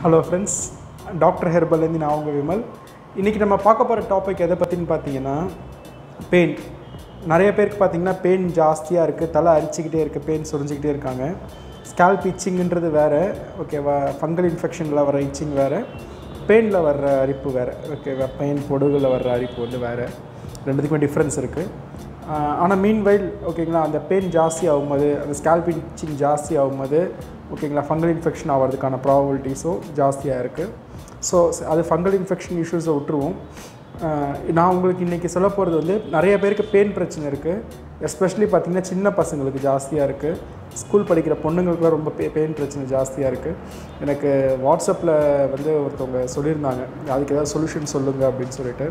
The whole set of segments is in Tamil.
ஹலோ ஃப்ரெண்ட்ஸ் டாக்டர் ஹெர்பல்லேருந்து நான் உங்கள் விமல் இன்றைக்கி நம்ம பார்க்க போகிற டாபிக் எதை பற்றின்னு பார்த்தீங்கன்னா பெயின் நிறைய பேருக்கு பார்த்தீங்கன்னா பெயின் ஜாஸ்தியாக இருக்குது தலை அரிச்சிக்கிட்டே இருக்குது பெயின் சுரிஞ்சிக்கிட்டே இருக்காங்க ஸ்கேல்ப் இச்சிங்ன்றது வேறு ஓகேவா ஃபங்கல் இன்ஃபெக்ஷனில் வர இச்சிங் வேறு பெயினில் வர்ற அரிப்பு வேறு ஓகேவா பெயின் பொடுகளில் வர்ற அரிப்பு வந்து வேறு ரெண்டுத்துக்குமே டிஃப்ரென்ஸ் இருக்குது ஆனால் மீன் வைல் ஓகேங்களா அந்த பெயின் ஜாஸ்தி ஆகும்போது அந்த ஸ்கேல்ப் இச்சிங் ஜாஸ்தி ஆகும்போது ஓகேங்களா ஃபங்கல் இன்ஃபெக்ஷன் ஆகிறதுக்கான ப்ராபபிலிட்டிஸும் ஜாஸ்தியாக இருக்குது ஸோ அது ஃபங்கல் இன்ஃபெக்ஷன் இஷ்யூஸை விட்டுருவோம் ஆஹ் நான் உங்களுக்கு இன்றைக்கி சொல்ல போகிறது வந்து நிறைய பேருக்கு பெயின் பிரச்சனை இருக்குது எஸ்பெஷலி பார்த்திங்கன்னா சின்ன பசங்களுக்கு ஜாஸ்தியாக இருக்குது ஸ்கூல் படிக்கிற பொண்ணுங்களுக்குலாம் ரொம்ப பெ பெயின் பிரச்சனை ஜாஸ்தியாக இருக்குது எனக்கு வாட்ஸ்அப்பில் வந்து ஒருத்தவங்க சொல்லியிருந்தாங்க அதுக்கு ஏதாவது சொல்யூஷன் சொல்லுங்கள் அப்படின்னு சொல்லிட்டு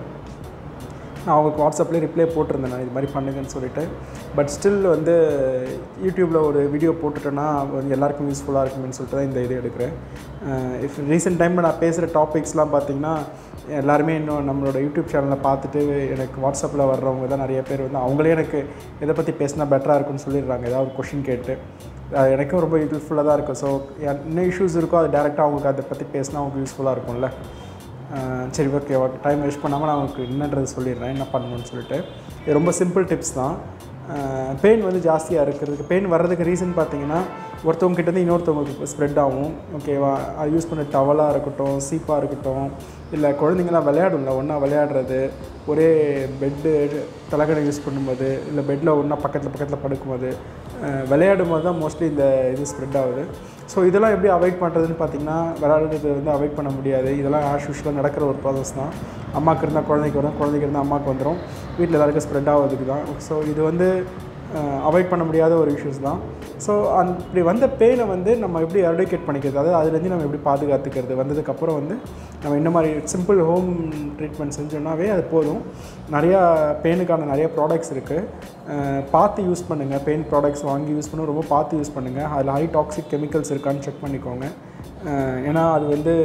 நான் அவங்களுக்கு வாட்ஸ்அப்லேயே ரிப்ளை போட்டிருந்தேன் நான் இது மாதிரி பண்ணுங்கன்னு சொல்லிட்டு பட் ஸ்டில் வந்து யூடியூப்பில் ஒரு வீடியோ போட்டுட்டேன்னா கொஞ்சம் எல்லாருக்கும் யூஸ்ஃபுல்லாக இருக்குமேன்னு சொல்லிட்டு தான் இந்த இது எடுக்கிறேன் இஃப் ரீசெண்ட் டைமில் நான் பேசுகிற டாபிக்ஸ்லாம் பார்த்தீங்கன்னா எல்லாருமே இன்னும் நம்மளோட யூடியூப் சேனலில் பார்த்துட்டு எனக்கு வாட்ஸ்அப்பில் வர்றவங்க தான் நிறைய பேர் வந்து அவங்களே எனக்கு எதை பற்றி பேசினா பெட்டராக இருக்கும்னு சொல்லிடுறாங்க ஏதாவது ஒரு கொஷின் கேட்டு அது எனக்கும் ரொம்ப யூஸ்ஃபுல்லாக தான் இருக்கும் ஸோ என்ன இஷ்யூஸ் இருக்கோ அது டேரெக்டாக அவங்களுக்கு அதை பற்றி பேசினா அவங்களுக்கு யூஸ்ஃபுல்லாக இருக்கும்ல ஆஹ் சரி ஓகே டைம் வேஸ்ட் பண்ணாமல் நான் உங்களுக்கு என்னன்றது சொல்லிடுறேன் என்ன பண்ணணும்னு சொல்லிட்டு இது ரொம்ப சிம்பிள் டிப்ஸ் தான் பெயின் வந்து ஜாஸ்தியாக இருக்கிறதுக்கு பெயின் வர்றதுக்கு ரீசன் பார்த்தீங்கன்னா ஒருத்தவங்க கிட்டேருந்து இன்னொருத்தவங்களுக்கு ஸ்ப்ரெட் ஆகும் ஓகேவா அது யூஸ் பண்ண டவலாக இருக்கட்டும் சீப்பாக இருக்கட்டும் இல்லை குழந்தைங்களாம் விளையாடும்ல ஒன்றா விளையாடுறது ஒரே பெட்டு தலைகணை யூஸ் பண்ணும்போது இல்லை பெட்டில் ஒன்றா பக்கத்தில் பக்கத்தில் படுக்கும்போது அஹ் விளையாடும் போது தான் மோஸ்ட்லி இந்த இது ஸ்ப்ரெட் ஆகுது ஸோ இதெல்லாம் எப்படி அவாய்ட் பண்ணுறதுன்னு பார்த்தீங்கன்னா விளையாடுறது வந்து அவாய்ட் பண்ண முடியாது இதெல்லாம் ஆஸ் யூஷுவலாக நடக்கிற ஒரு ப்ராசஸ் தான் அம்மாவுக்கு இருந்தால் குழந்தைக்கு வரும் குழந்தைக்கு இருந்தால் அம்மாவுக்கு வந்துடும் வீட்டில் எல்லாருக்கும் ஸ்ப்ரெட் ஆகிறதுக்கு தான் ஸோ இது வந்து அவாய்ட் பண்ண முடியாத ஒரு இஷ்யூஸ் தான் ஸோ அந் இப்படி வந்த பெயினை வந்து நம்ம எப்படி எரடிகேட் பண்ணிக்கிறது அதாவது அதுலேருந்து நம்ம எப்படி பாதுகாத்துக்கிறது வந்ததுக்கப்புறம் வந்து நம்ம இந்த மாதிரி சிம்பிள் ஹோம் ட்ரீட்மெண்ட் செஞ்சோம்னாவே அது போதும் நிறையா பெயினுக்கான நிறைய ப்ராடக்ட்ஸ் இருக்குது பார்த்து யூஸ் பண்ணுங்கள் பெயின் ப்ராடக்ட்ஸ் வாங்கி யூஸ் பண்ண ரொம்ப பார்த்து யூஸ் பண்ணுங்கள் அதில் ஹை டாக்ஸிக் கெமிக்கல்ஸ் இருக்கான்னு செக் பண்ணிக்கோங்க அஹ் ஏன்னா அது வந்து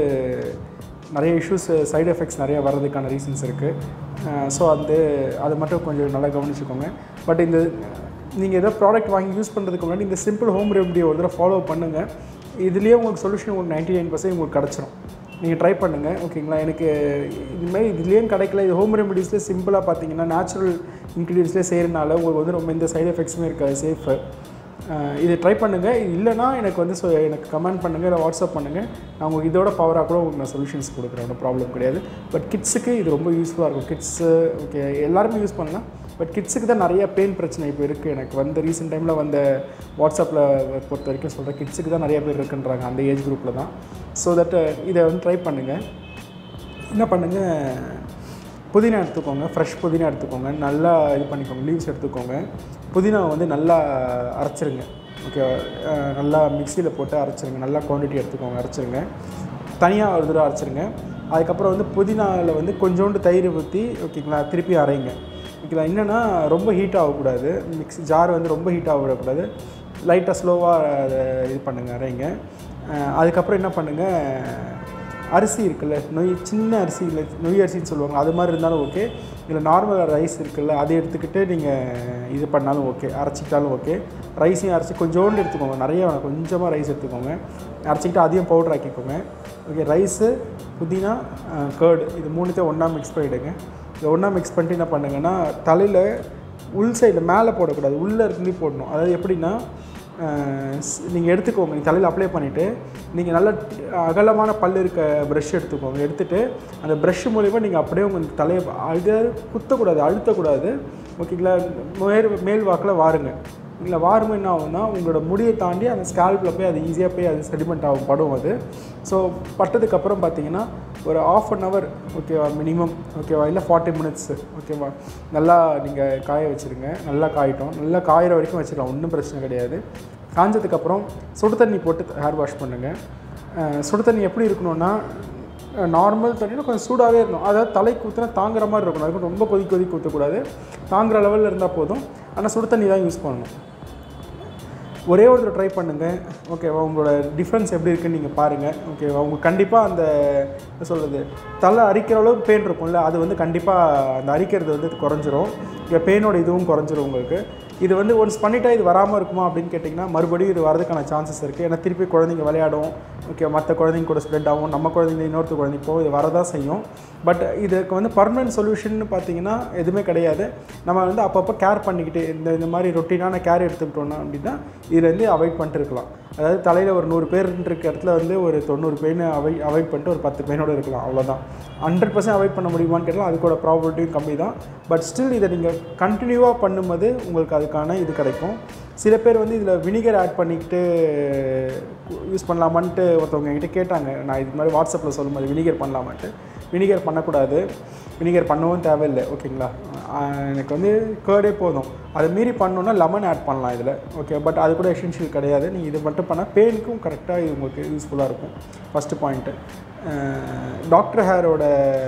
நிறைய இஷ்யூஸ் சைடு எஃபெக்ட்ஸ் நிறைய வர்றதுக்கான ரீசன்ஸ் இருக்குது ஸோ வந்து அதை மட்டும் கொஞ்சம் நல்லா கவனிச்சுக்கோங்க பட் இந்த நீங்கள் ஏதோ ப்ராடக்ட் வாங்கி யூஸ் பண்ணுறதுக்கு முன்னாடி இந்த சிம்பிள் ஹோம் ரெமடியை ஒரு தடவை ஃபாலோ பண்ணுங்கள் இதுலேயே உங்களுக்கு சொல்யூஷன் உங்களுக்கு நைன்ட்டி நைன் பர்சன்ட் உங்களுக்கு கிடச்சிரும் நீங்கள் ட்ரை பண்ணுங்கள் ஓகேங்களா எனக்கு இதுமாதிரி இதுலேயும் கிடைக்கல இது ஹோம் ரெமடிஸ்லேயே சிம்பிளாக பார்த்தீங்கன்னா நேச்சுரல் இன்க்ரீடியன்ஸ்லேயே செய்கிறனால உங்களுக்கு வந்து ரொம்ப எந்த சைடு எஃபெக்ட்ஸுமே இருக்காது சேஃபு இது ட்ரை பண்ணுங்கள் இது இல்லைனா எனக்கு வந்து ஸோ எனக்கு கமெண்ட் பண்ணுங்கள் இல்லை வாட்ஸ்அப் பண்ணுங்கள் நான் உங்களுக்கு இதோட பவராக கூட உங்களுக்கு நான் சொல்யூஷன்ஸ் கொடுக்குறேன் ஒன்றும் ப்ராப்ளம் கிடையாது பட் கிட்ஸுக்கு இது ரொம்ப யூஸ்ஃபுல்லாக இருக்கும் கிட்ஸு ஓகே எல்லாருமே யூஸ் பண்ணலாம் பட் கிட்ஸுக்கு தான் நிறைய பெயின் பிரச்சனை இப்போ இருக்குது எனக்கு வந்த ரீசெண்ட் டைமில் வந்த வாட்ஸ்அப்பில் பொறுத்த வரைக்கும் சொல்கிறேன் கிட்ஸுக்கு தான் நிறைய பேர் இருக்குன்றாங்க அந்த ஏஜ் குரூப்பில் தான் ஸோ தட் இதை வந்து ட்ரை பண்ணுங்கள் என்ன பண்ணுங்கள் புதினா எடுத்துக்கோங்க ஃப்ரெஷ் புதினா எடுத்துக்கோங்க நல்லா இது பண்ணிக்கோங்க லீவ்ஸ் எடுத்துக்கோங்க புதினாவை வந்து நல்லா அரைச்சிருங்க ஓகே நல்லா மிக்சியில் போட்டு அரைச்சிருங்க நல்லா குவான்டிட்டி எடுத்துக்கோங்க அரைச்சிருங்க தனியாக ஒரு தடவை அரைச்சிருங்க அதுக்கப்புறம் வந்து புதினாவில் வந்து கொஞ்சோண்டு தயிர் ஊற்றி ஓகேங்களா திருப்பி அரைங்க ஓகேங்களா என்னென்னா ரொம்ப ஹீட் ஆகக்கூடாது மிக்ஸி ஜார் வந்து ரொம்ப ஹீட் ஆகக்கூடாது லைட்டாக ஸ்லோவாக அதை இது பண்ணுங்கள் அரைங்க அஹ் அதுக்கப்புறம் என்ன பண்ணுங்கள் அரிசி இருக்குல்ல நொய் சின்ன அரிசி இல்லை நொய் அரிசின்னு சொல்லுவாங்க அது மாதிரி இருந்தாலும் ஓகே இல்லை நார்மல் ரைஸ் இருக்குல்ல அதை எடுத்துக்கிட்டு நீங்கள் இது பண்ணாலும் ஓகே அரைச்சிக்கிட்டாலும் ஓகே ரைஸையும் அரைச்சி கொஞ்சோண்டு எடுத்துக்கோங்க நிறைய வேணாம் கொஞ்சமாக ரைஸ் எடுத்துக்கோங்க அரைச்சிக்கிட்டு அதையும் பவுடர் ஆக்கிக்கோங்க ஓகே ரைஸு புதினா கேர்டு இது மூணுத்தையும் ஒன்றா மிக்ஸ் பண்ணிவிடுங்க இதை ஒன்றா மிக்ஸ் பண்ணிட்டு என்ன பண்ணுங்கன்னா தலையில் உள் சைடில் மேலே போடக்கூடாது உள்ளே இருந்து போடணும் அதாவது எப்படின்னா நீங்கள் எடுத்துக்கோங்க நீங்கள் தலையில் அப்ளை பண்ணிவிட்டு நீங்கள் நல்ல அகலமான பல் இருக்க ப்ரஷ் எடுத்துக்கோங்க எடுத்துகிட்டு அந்த ப்ரஷ் மூலிமா நீங்கள் அப்படியே உங்கள் தலையை அழுத குத்தக்கூடாது அழுத்தக்கூடாது ஓகேங்களா மேல் மேல் வாக்கில் வாருங்க இல்லை வாருமே என்ன ஆகும்னா உங்களோட முடியை தாண்டி அந்த ஸ்கேல்பில் போய் அது ஈஸியாக போய் அது செடிமெண்ட் ஆகும் படும் அது ஸோ பட்டதுக்கப்புறம் பார்த்தீங்கன்னா ஒரு ஆஃப் அன் ஹவர் ஓகேவா மினிமம் ஓகேவா இல்லை ஃபார்ட்டி மினிட்ஸு ஓகேவா நல்லா நீங்கள் காய வச்சுருங்க நல்லா காயிட்டோம் நல்லா காயிற வரைக்கும் வச்சுக்கலாம் ஒன்றும் பிரச்சனை கிடையாது காஞ்சதுக்கப்புறம் சுடு தண்ணி போட்டு ஹேர் வாஷ் பண்ணுங்கள் சுடு தண்ணி எப்படி இருக்கணும்னா நார்மல் தண்ணியில் கொஞ்சம் சூடாகவே இருக்கணும் அதாவது தலைக்கு ஊற்றினா தாங்குற மாதிரி இருக்கணும் அதுக்கு ரொம்ப கொதிக்க கொதிக்க ஊற்றக்கூடாது தாங்குற லெவலில் இருந்தால் போதும் ஆனால் சுடு தண்ணி தான் யூஸ் பண்ணணும் ஒரே ஒரு ட்ரை பண்ணுங்கள் ஓகேவா உங்களோட டிஃப்ரென்ஸ் எப்படி இருக்குன்னு நீங்கள் பாருங்கள் ஓகேவா உங்களுக்கு கண்டிப்பாக அந்த என்ன சொல்கிறது தலை அரிக்கிற அளவுக்கு பெயின் இருக்கும்ல அது வந்து கண்டிப்பாக அந்த அரிக்கிறது வந்து குறைஞ்சிரும் இங்கே பெயினோட இதுவும் குறைஞ்சிரும் உங்களுக்கு இது வந்து ஒன்ஸ் பண்ணிட்டா இது வராமல் இருக்குமா அப்படின்னு கேட்டிங்கன்னா மறுபடியும் இது வரதுக்கான சான்சஸ் இருக்குது ஏன்னா திருப்பி குழந்தைங்க விளையாடும் ஓகே மற்ற குழந்தைங்க கூட ஸ்ப்ரெட் ஆகும் நம்ம குழந்தைங்க இன்னொருத்த குழந்தைங்க போகும் இது வரதான் செய்யும் பட் இதுக்கு வந்து பர்மனன்ட் சொல்யூஷன் பார்த்தீங்கன்னா எதுவுமே கிடையாது நம்ம வந்து அப்பப்போ கேர் பண்ணிக்கிட்டு இந்த இந்த மாதிரி ரொட்டீனான கேர் எடுத்துக்கிட்டோம்னா அப்படின்னா இதுலேருந்து அவாய்ட் பண்ணிட்டு இருக்கலாம் அதாவது தலையில் ஒரு நூறு பேர் இருக்க இடத்துல வந்து ஒரு தொண்ணூறு பெயின் அவாய்ட் அவாய்ட் பண்ணிட்டு ஒரு பத்து பெயினோட இருக்கலாம் அவ்வளோதான் ஹண்ட்ரட் பர்சன்ட் அவாய்ட் பண்ண முடியுமான்னு கேட்டால் அதுக்கோட ப்ராபபிலிட்டியும் கம்மி தான் பட் ஸ்டில் இதை நீங்கள் கண்டினியூவாக பண்ணும்போது உங்களுக்கு அதுக்கான இது கிடைக்கும் சில பேர் வந்து இதில் வினிகர் ஆட் பண்ணிக்கிட்டு யூஸ் பண்ணலாமான்ட்டு ஒருத்தவங்க என்கிட்ட கேட்டாங்க நான் இது மாதிரி வாட்ஸ்அப்பில் சொல்லும்போது வினிகர் பண்ணலாமான்ட்டு வினிகர் பண்ணக்கூடாது வினிகர் பண்ணவும் தேவையில்லை ஓகேங்களா ஆஹ் எனக்கு வந்து கேர்டே போதும் அதை மீறி பண்ணணுன்னா லெமன் ஆட் பண்ணலாம் இதில் ஓகே பட் அது கூட எசென்ஷியல் கிடையாது நீங்கள் இது மட்டும் பண்ணால் பெயினுக்கும் கரெக்டாக இது உங்களுக்கு யூஸ்ஃபுல்லாக இருக்கும் ஃபஸ்ட்டு பாயிண்ட்டு டாக்டர் ஹேரோட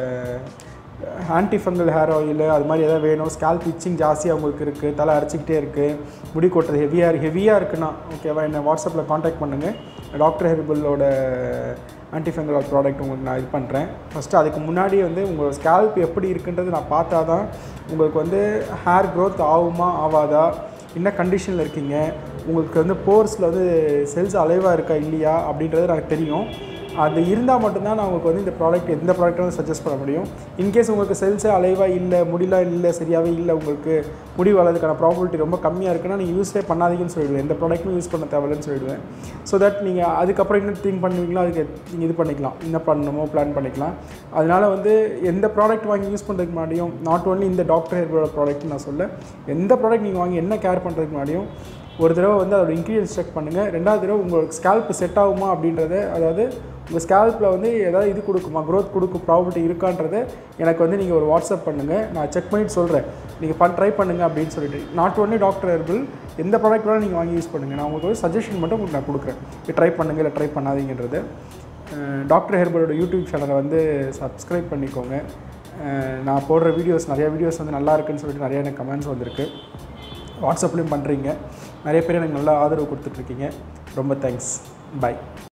ஆன்டி ஃபங்கல் ஹேர் ஆயில் அது மாதிரி எதாவது வேணும் ஸ்கேல்ப் இச்சிங் ஜாஸ்தியாக உங்களுக்கு இருக்குது தலை அரைச்சிக்கிட்டே இருக்குது முடி கொட்டுறது ஹெவியாக ஹெவியாக இருக்குன்னா ஓகேவா என்னை வாட்ஸ்அப்பில் காண்டாக்ட் பண்ணுங்கள் டாக்டர் ஹெர்பலோட ஆன்டி ஃபங்கல் ப்ராடக்ட் உங்களுக்கு நான் இது பண்ணுறேன் ஃபஸ்ட்டு அதுக்கு முன்னாடி வந்து உங்கள் ஸ்கேல்ப் எப்படி இருக்குன்றது நான் பார்த்தா தான் உங்களுக்கு வந்து ஹேர் க்ரோத் ஆகுமா ஆகாதா என்ன கண்டிஷனில் இருக்கீங்க உங்களுக்கு வந்து போர்ஸில் வந்து செல்ஸ் அலைவாக இருக்கா இல்லையா அப்படின்றது எனக்கு தெரியும் அது இருந்தால் மட்டும்தான் நான் உங்களுக்கு வந்து இந்த ப்ராடக்ட் எந்த ப்ராடக்ட்டும் வந்து சஜஸ்ட் பண்ண முடியும் இன்கேஸ் உங்களுக்கு செல்ஸே அலைவாக இல்லை முடியலாம் இல்லை சரியாகவே இல்லை உங்களுக்கு முடி வளர்றதுக்கான ப்ராபபிலிட்டி ரொம்ப கம்மியாக இருக்குன்னா நீங்கள் யூஸே பண்ணாதீங்கன்னு சொல்லிடுவேன் எந்த ப்ராடக்ட்டுமே யூஸ் பண்ண தேவையில்லைன்னு சொல்லிடுவேன் ஸோ தட் நீங்கள் அதுக்கப்புறம் என்ன திங்க் பண்ணுவீங்களோ அதுக்கு நீங்கள் இது பண்ணிக்கலாம் என்ன பண்ணணுமோ பிளான் பண்ணிக்கலாம் அதனால் வந்து எந்த ப்ராடக்ட் வாங்கி யூஸ் பண்ணுறதுக்கு முன்னாடியும் நாட் only இந்த டாக்டர் ஹெர்போட ப்ராடக்ட் நான் சொல்ல எந்த ப்ராடக்ட் நீங்கள் வாங்கி என்ன கேர் பண்ணுறதுக்கு முன்னாடியும் ஒரு தடவை வந்து அதோட இன்க்ரீடியன்ஸ் செக் பண்ணுங்கள் ரெண்டாவது தடவை உங்களுக்கு ஸ்கேல்ப் செட் ஆகுமா அப்படின்றத அதாவது உங்கள் ஸ்கேல்ப்பில் வந்து ஏதாவது இது கொடுக்குமா க்ரோத் கொடுக்கும் ப்ராபிலிட்டி இருக்கான்றதை எனக்கு வந்து நீங்கள் ஒரு வாட்ஸ்அப் பண்ணுங்கள் நான் செக் பண்ணிட்டு சொல்கிறேன் நீங்கள் பண் ட்ரை பண்ணுங்கள் அப்படின்னு சொல்லிட்டு நாட் ஒன்லி டாக்டர் ஹெர்பல் எந்த ப்ராடக்ட் வேணாலும் நீங்கள் வாங்கி யூஸ் பண்ணுங்கள் நான் உங்களுக்கு ஒரு சஜஷன் மட்டும் உங்களுக்கு நான் கொடுக்குறேன் இது ட்ரை பண்ணுங்கள் இல்லை ட்ரை பண்ணாதீங்கன்றது டாக்டர் ஹெர்பலோட யூடியூப் சேனலை வந்து சப்ஸ்கிரைப் பண்ணிக்கோங்க அஹ் நான் போடுற வீடியோஸ் நிறைய வீடியோஸ் வந்து நல்லா இருக்குன்னு சொல்லிட்டு நிறைய எனக்கு கமெண்ட்ஸ் வந்திருக்கு வாட்ஸ்அப்லேயும் பண்ணுறீங்க நிறைய பேர் எனக்கு நல்லா ஆதரவு கொடுத்துட்ருக்கீங்க ரொம்ப தேங்க்ஸ் பை